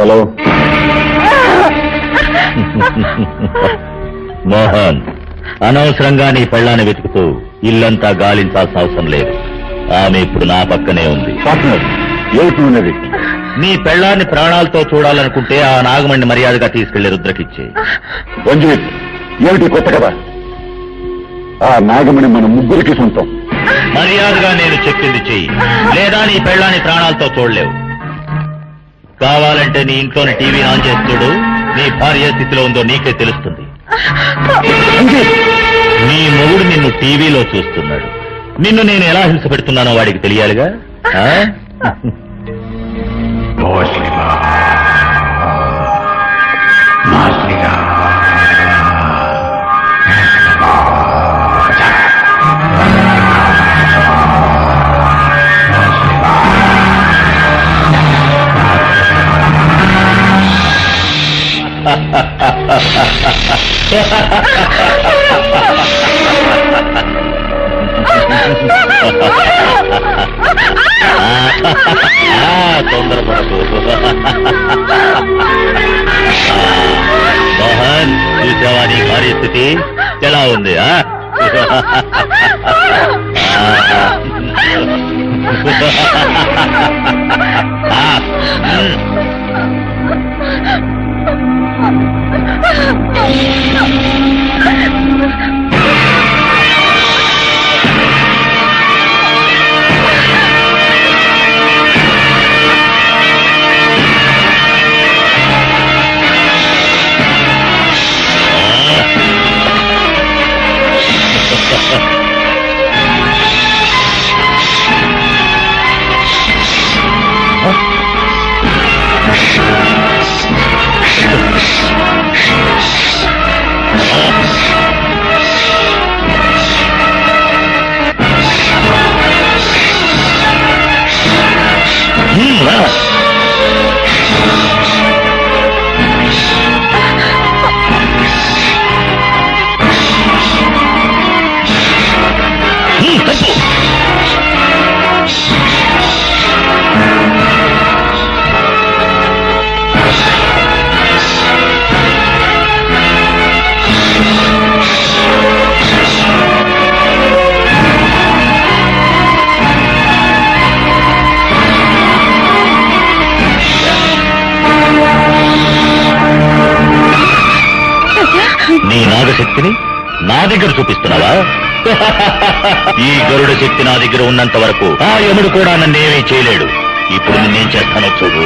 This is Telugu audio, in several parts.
హలో మోహన్ అనవసరంగా నీ పెళ్ళాన్ని వెతుకుతూ ఇల్లంతా గాలించాల్సిన అవసరం లేదు ఆమె ఇప్పుడు నా పక్కనే ఉంది పార్ట్నర్ ఏమిటి ఉన్నది నీ పెళ్ళాన్ని ప్రాణాలతో చూడాలనుకుంటే ఆ నాగమణి మర్యాదగా తీసుకెళ్లి రుద్రకిచ్చే రంజిత్ ఏమిటి కొత్త కదా ఆ నాగమణి మన ముగ్గురికి సొంతం మర్యాదగా నేను చెప్పింది చెయ్యి లేదా నీ పెళ్ళాన్ని ప్రాణాలతో చూడలేవు కావాలంటే నీ ఇంట్లోని టీవీ ఆన్ చేసి చూడు నీ భార్య ఏ స్థితిలో ఉందో నీకే తెలుస్తుంది నీ మొగుడు నిన్ను టీవీలో చూస్తున్నాడు నిన్ను నేను ఎలా హింస పెడుతున్నానో వాడికి తెలియాలిగా ఆ? ఆ, తొందరపడకు మోహన్ చూసావా నీ భార్య స్థితి ఎలా ఉంది ఆ? ఆ, ఉమ్. ఉమ్, రా. ఉమ్, తప్పు నీ నాగశక్తిని నా దగ్గర చూపిస్తున్నావా ఈ గరుడ శక్తి నా దగ్గర ఉన్నంత వరకు ఆ యముడు కూడా నన్నేమీ చేయలేడు ఇప్పుడు నేనేం చేస్తానో చూడు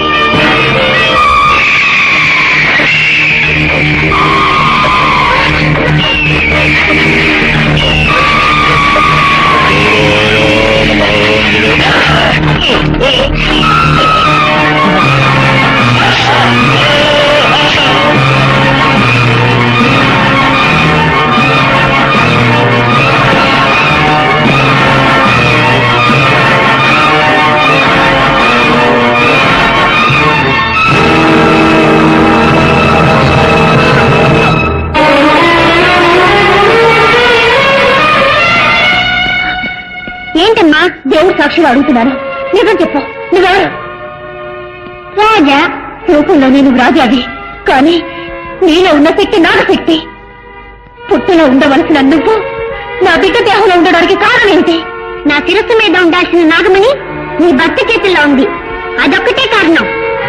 ఏంటమ్మా దేవుడు సాక్షిగా అడుగుతున్నాను నిజం చెప్పు నువ్వెవరు రాజా రూపంలో నేను రాజావి కానీ నీలో ఉన్న శక్తి నాగ శక్తి పుట్టిలో ఉండవలసిన నువ్వు నా బిడ్డ దేహంలో ఉండడానికి కారణం ఏంటి నా శిరస్సు మీద ఉండాల్సిన నాగమణి నీ భర్త చేతుల్లో ఉంది అదొక్కటే కారణం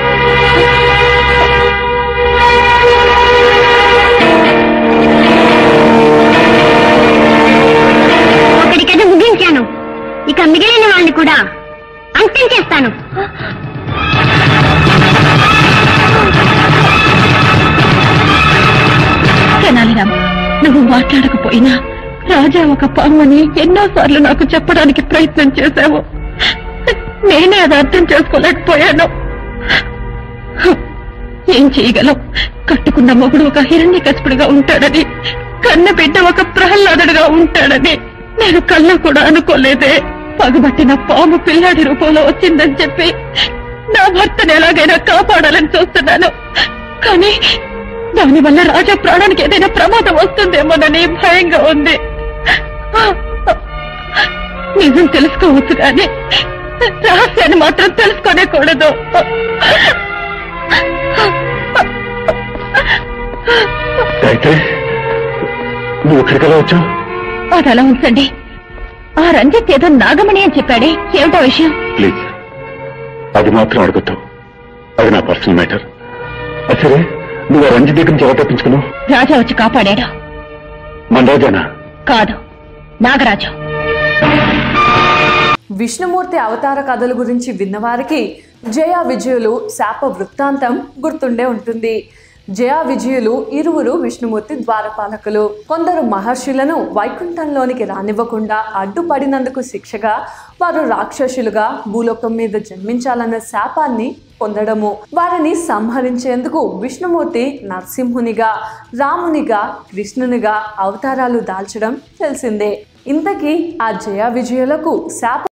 ఒకటికైతే ముగించాను ఇక మిగిలిన వాళ్ళని కూడా అంతం చేస్తాను తెనాలిరామ్ నువ్వు మాట్లాడకపోయినా రాజా ఒక పామని ఎన్నోసార్లు నాకు చెప్పడానికి ప్రయత్నం చేశావు నేనే అది అర్థం చేసుకోలేకపోయాను ఏం చేయగలం కట్టుకున్న మొగుడు ఒక హిరణ్య కసుపుడుగా ఉంటాడని కన్న బిడ్డ ఒక ప్రహ్లాదుడుగా ఉంటాడని నేను కళ్ళ కూడా అనుకోలేదే పగబట్టిన పాము పిల్లాడి రూపంలో వచ్చిందని చెప్పి నా భర్తను ఎలాగైనా కాపాడాలని చూస్తున్నాను కానీ దానివల్ల రాజా ప్రాణానికి ఏదైనా ప్రమాదం వస్తుందేమోనని భయంగా ఉంది నిజం తెలుసుకోవచ్చు కానీ రహస్యాన్ని మాత్రం తెలుసుకోనేకూడదు అయితే నువ్వు ఇక్కడికి ఎలా వచ్చావు అది అలా ఉంచండి ఆ రంజిత్ ఏదో నాగమణి అని చెప్పాడే ఏమిటో విషయం ప్లీజ్ అది మాత్రం అడుగుతావు అది నా పర్సనల్ మ్యాటర్ సరే నువ్వు ఆ రంజిత్ దగ్గర నుంచి ఎలా తప్పించుకున్నావు రాజా వచ్చి కాపాడాడు మన రాజానా కాదు నాగరాజు విష్ణుమూర్తి అవతార కథల గురించి విన్నవారికి జయ విజయులు శాప వృత్తాంతం గుర్తుండే ఉంటుంది జయ విజయులు ఇరువురు విష్ణుమూర్తి ద్వారపాలకులు కొందరు మహర్షులను వైకుంఠంలోనికి రానివ్వకుండా అడ్డుపడినందుకు శిక్షగా వారు రాక్షసులుగా భూలోకం మీద జన్మించాలన్న శాపాన్ని పొందడము వారిని సంహరించేందుకు విష్ణుమూర్తి నరసింహునిగా రామునిగా కృష్ణునిగా అవతారాలు దాల్చడం తెలిసిందే ఇంతకీ ఆ జయ విజయులకు శాప